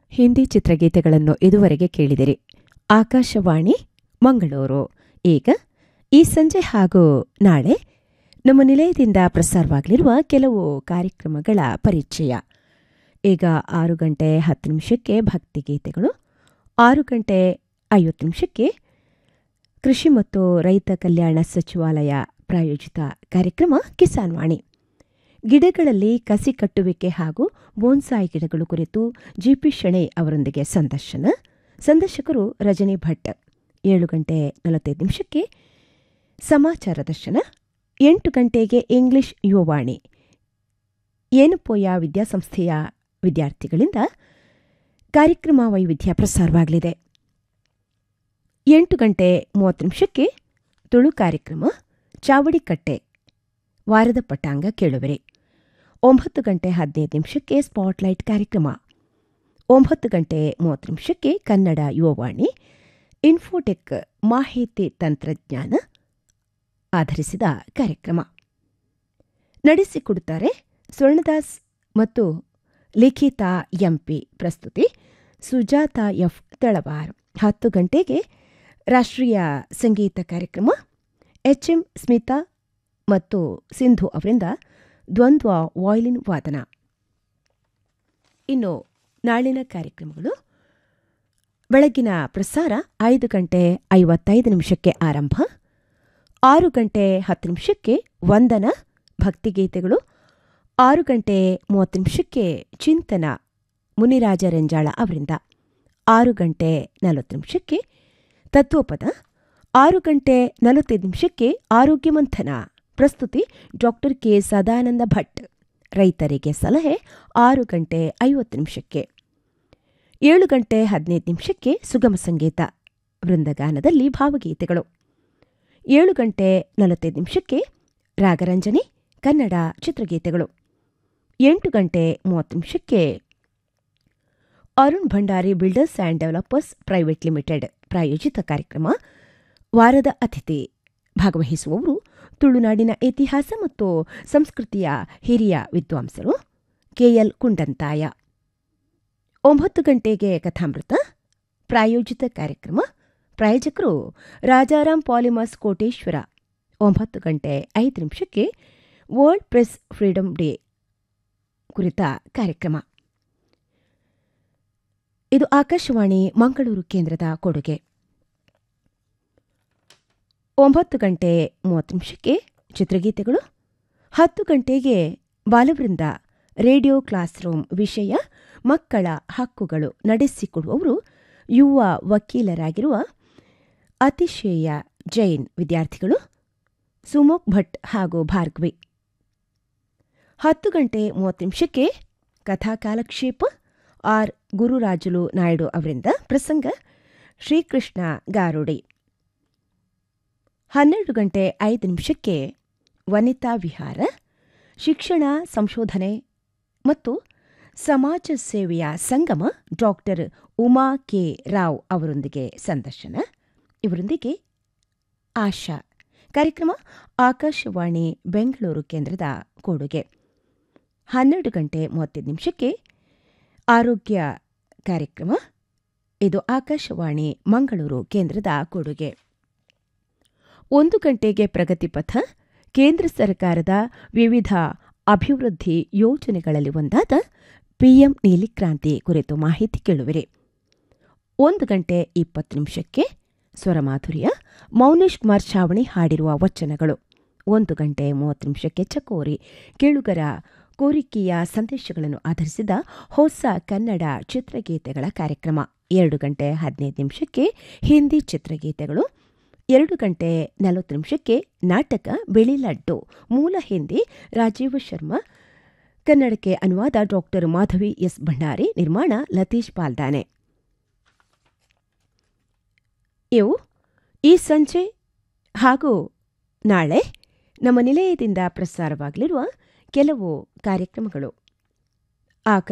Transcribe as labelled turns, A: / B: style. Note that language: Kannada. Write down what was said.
A: ಹಿಂದಿ ಚಿತ್ರಗೀತೆಗಳನ್ನು ಇದುವರೆಗೆ ಕೇಳಿದಿರಿ ಆಕಾಶವಾಣಿ ಮಂಗಳೂರು ಈಗ ಈ ಸಂಜೆ ಹಾಗೂ ನಾಳೆ ನಮ್ಮ ನಿಲಯದಿಂದ ಪ್ರಸಾರವಾಗಲಿರುವ ಕೆಲವು ಕಾರ್ಯಕ್ರಮಗಳ ಪರಿಚಯ ಈಗ ಆರು ಗಂಟೆ ಹತ್ತು ನಿಮಿಷಕ್ಕೆ ಭಕ್ತಿಗೀತೆಗಳು ಆರು ಗಂಟೆ ಐವತ್ತು ನಿಮಿಷಕ್ಕೆ ಕೃಷಿ ಮತ್ತು ರೈತ ಕಲ್ಯಾಣ ಸಚಿವಾಲಯ ಪ್ರಾಯೋಜಿತ ಕಾರ್ಯಕ್ರಮ ಕಿಸಾನ್ ವಾಣಿ ಗಿಡಗಳಲ್ಲಿ ಕಸಿ ಕಟ್ಟುವಿಕೆ ಹಾಗೂ ಬೋನ್ಸಾಯಿ ಗಿಡಗಳು ಕುರಿತು ಜಿಪಿ ಶೆಣೆ ಅವರೊಂದಿಗೆ ಸಂದರ್ಶನ ಸಂದರ್ಶಕರು ರಜನಿ ಭಟ್ ಏಳು ಗಂಟೆ ನಲವತ್ತೈದು ನಿಮಿಷಕ್ಕೆ ಸಮಾಚಾರ ದರ್ಶನ ಎಂಟು ಗಂಟೆಗೆ ಇಂಗ್ಲಿಷ್ ಯುವವಾಣಿ ಏನಪೋಯ ವಿದ್ಯಾಸಂಸ್ಥೆಯ ವಿದ್ಯಾರ್ಥಿಗಳಿಂದ ಕಾರ್ಯಕ್ರಮ ವೈವಿಧ್ಯ ಪ್ರಸಾರವಾಗಲಿದೆ ಎಂಟು ಗಂಟೆ ಮೂವತ್ತು ನಿಮಿಷಕ್ಕೆ ತುಳು ಕಾರ್ಯಕ್ರಮ ಚಾವಡಿಕಟ್ಟೆ ವಾರದ ಪಟ್ಟಾಂಗ ಕೇಳುವಿರಿ ಒಂಬತ್ತು ಗಂಟೆ ಹದಿನೈದು ನಿಮಿಷಕ್ಕೆ ಸ್ಪಾಟ್ಲೈಟ್ ಕಾರ್ಯಕ್ರಮ ಒಂಬತ್ತು ಗಂಟೆ ಮೂವತ್ತು ನಿಮಿಷಕ್ಕೆ ಕನ್ನಡ ಯುವವಾಣಿ ಇನ್ಫೋಟೆಕ್ ಮಾಹಿತಿ ತಂತ್ರಜ್ಞಾನ ಆಧರಿಸಿದ ಕಾರ್ಯಕ್ರಮ ನಡೆಸಿಕೊಡುತ್ತಾರೆ ಸ್ವರ್ಣದಾಸ್ ಮತ್ತು ಲಿಖಿತಾ ಎಂಪಿ ಪ್ರಸ್ತುತಿ ಸುಜಾತ ಎಫ್ ತಳವಾರ್ ಹತ್ತು ಗಂಟೆಗೆ ರಾಷ್ಟ್ರೀಯ ಸಂಗೀತ ಕಾರ್ಯಕ್ರಮ ಎಚ್ಎಂ ಸ್ಮಿತಾ ಮತ್ತು ಸಿಂಧು ಅವರಿಂದ ದ್ವಂದ್ವ ವಾಯ್ಲಿನ್ ವಾದನ ಇನ್ನು ನಾಳಿನ ಕಾರ್ಯಕ್ರಮಗಳು ಬೆಳಗ್ಗಿನ ಪ್ರಸಾರ ಐದು ಗಂಟೆ ಐವತ್ತೈದು ನಿಮಿಷಕ್ಕೆ ಆರಂಭ ಆರು ಗಂಟೆ ಹತ್ತು ನಿಮಿಷಕ್ಕೆ ವಂದನ ಭಕ್ತಿಗೀತೆಗಳು ಆರು ಗಂಟೆ ಮೂವತ್ತು ನಿಮಿಷಕ್ಕೆ ಚಿಂತನ ಮುನಿರಾಜ ರೆಂಜಾಳ ಅವರಿಂದ ಆರು ಗಂಟೆ ನಲವತ್ತು ನಿಮಿಷಕ್ಕೆ ತತ್ವಪದ ಆರು ಗಂಟೆ ನಲವತ್ತೈದು ನಿಮಿಷಕ್ಕೆ ಆರೋಗ್ಯ ಮಂಥನ ಪ್ರಸ್ತುತಿ ಡಾಕ್ಟರ್ ಕೆ ಸದಾನಂದ ಭಟ್ ರೈತರಿಗೆ ಸಲಹೆ ಆರು ಗಂಟೆ ಐವತ್ತು ನಿಮಿಷಕ್ಕೆ ಏಳು ಗಂಟೆ ಹದಿನೈದು ನಿಮಿಷಕ್ಕೆ ಸುಗಮ ಸಂಗೀತ ವೃಂದಗಾನದಲ್ಲಿ ಭಾವಗೀತೆಗಳು ಏಳು ಗಂಟೆ ನಲವತ್ತೈದು ನಿಮಿಷಕ್ಕೆ ರಾಗರಂಜನೆ ಕನ್ನಡ ಚಿತ್ರಗೀತೆಗಳು ಎಂಟು ಗಂಟೆ ಮೂವತ್ತು ನಿಮಿಷಕ್ಕೆ Arun Bhandari builders and developers private limited ಪ್ರಾಯೋಜಿತ ಕಾರ್ಯಕ್ರಮ ವಾರದ ಅತಿಥಿ ಭಾಗವಹಿಸುವವರು ತುಳುನಾಡಿನ ಇತಿಹಾಸ ಮತ್ತು ಸಂಸ್ಕೃತಿಯ ಹಿರಿಯ ವಿದ್ವಾಂಸರು ಕೆಎಲ್ ಕುಂಡಂತಾಯ ಒಂಬತ್ತು ಗಂಟೆಗೆ ಕಥಾಮೃತ ಪ್ರಾಯೋಜಿತ ಕಾರ್ಯಕ್ರಮ ಪ್ರಾಯೋಜಕರು ರಾಜಾರಾಮ್ ಪಾಲಿಮರ್ಸ್ ಕೋಟೇಶ್ವರ ಒಂಬತ್ತು ಗಂಟೆ ಐದು ನಿಮಿಷಕ್ಕೆ ವರ್ಲ್ಡ್ ಪ್ರೆಸ್ ಫ್ರೀಡಂ ಡೇ ಕುರಿತ ಕಾರ್ಯಕ್ರಮ ಇದು ಆಕಾಶವಾಣಿ ಮಂಗಳೂರು ಕೇಂದ್ರದ ಕೊಡುಗೆ ಒಂಬತ್ತು ಗಂಟೆ ಮೂವತ್ತು ನಿಮಿಷಕ್ಕೆ ಚಿತ್ರಗೀತೆಗಳು ಹತ್ತು ಗಂಟೆಗೆ ಬಾಲವೃಂದ ರೇಡಿಯೋ ಕ್ಲಾಸ್ ರೂಮ್ ವಿಷಯ ಮಕ್ಕಳ ಹಕ್ಕುಗಳು ನಡೆಸಿಕೊಡುವವರು ಯುವ ವಕೀಲರಾಗಿರುವ ಅತಿಶೇಯ ಜೈನ್ ವಿದ್ಯಾರ್ಥಿಗಳು ಸುಮೋಕ್ ಭಟ್ ಹಾಗೂ ಭಾರ್ಗವಿ ಹತ್ತು ಗಂಟೆ ಮೂವತ್ತು ನಿಮಿಷಕ್ಕೆ ಕಥಾ ಕಾಲಕ್ಷೇಪ ಆರ್ ಗುರುರಾಜುಲು ನಾಯ್ಡು ಅವರಿಂದ ಪ್ರಸಂಗ ಶ್ರೀಕೃಷ್ಣ ಗಾರುಡಿ ಹನ್ನೆರಡು ಗಂಟೆ ಐದು ನಿಮಿಷಕ್ಕೆ ವನಿತಾ ವಿಹಾರ ಶಿಕ್ಷಣ ಸಂಶೋಧನೆ ಮತ್ತು ಸಮಾಜ ಸೇವೆಯ ಸಂಗಮ ಡಾಕ್ಟರ್ ಉಮಾ ಕೆ ರಾವ್ ಅವರೊಂದಿಗೆ ಸಂದರ್ಶನ ಇವರೊಂದಿಗೆ ಆಶಾ ಕಾರ್ಯಕ್ರಮ ಆಕಾಶವಾಣಿ ಬೆಂಗಳೂರು ಕೇಂದ್ರದ ಕೊಡುಗೆ ಹನ್ನೆರಡು ಗಂಟೆ ಮೂವತ್ತೈದು ನಿಮಿಷಕ್ಕೆ ಆರೋಗ್ಯ ಕಾರ್ಯಕ್ರಮ ಇದು ಆಕಾಶವಾಣಿ ಮಂಗಳೂರು ಕೇಂದ್ರದ ಕೊಡುಗೆ ಒಂದು ಗಂಟೆಗೆ ಪ್ರಗತಿಪಥ ಕೇಂದ್ರ ಸರ್ಕಾರದ ವಿವಿಧ ಅಭಿವೃದ್ಧಿ ಯೋಜನೆಗಳಲ್ಲಿ ಒಂದಾದ ಪಿಎಂ ನೀಲಿಕ್ರಾಂತಿ ಕುರಿತು ಮಾಹಿತಿ ಕೇಳುವಿರಿ ಒಂದು ಗಂಟೆ ಇಪ್ಪತ್ತು ನಿಮಿಷಕ್ಕೆ ಸ್ವರಮಾಧುರ್ಯ ಮೌನೇಶ್ ಕುಮಾರ್ ಛಾವಣಿ ಹಾಡಿರುವ ವಚನಗಳು ಒಂದು ಗಂಟೆ ಮೂವತ್ತು ನಿಮಿಷಕ್ಕೆ ಚಕೋರಿ ಕೇಳುಗರ ಕೋರಿಕೆಯ ಸಂದೇಶಗಳನ್ನು ಆಧರಿಸಿದ ಹೊಸ ಕನ್ನಡ ಚಿತ್ರಗೀತೆಗಳ ಕಾರ್ಯಕ್ರಮ ಎರಡು ಗಂಟೆ ಹದಿನೈದು ನಿಮಿಷಕ್ಕೆ ಹಿಂದಿ ಚಿತ್ರಗೀತೆಗಳು ಎರಡು ಗಂಟೆ ನಲವತ್ತು ನಿಮಿಷಕ್ಕೆ ನಾಟಕ ಬಿಳಿ ಲಡ್ಡು ಮೂಲ ಹಿಂದಿ ರಾಜೀವ್ ಶರ್ಮಾ ಕನ್ನಡಕ್ಕೆ ಅನುವಾದ ಡಾಕ್ಟರ್ ಮಾಧವಿ ಎಸ್ ಭಂಡಾರಿ ನಿರ್ಮಾಣ ಲತೀಶ್ ಪಾಲ್ದಾನೆ ಇವು ಈ ಸಂಜೆ ಹಾಗೂ ನಾಳೆ ನಮ್ಮ ನಿಲಯದಿಂದ ಪ್ರಸಾರವಾಗಲಿರುವ ಕೆಲವು ಕಾರ್ಯಕ್ರಮಗಳು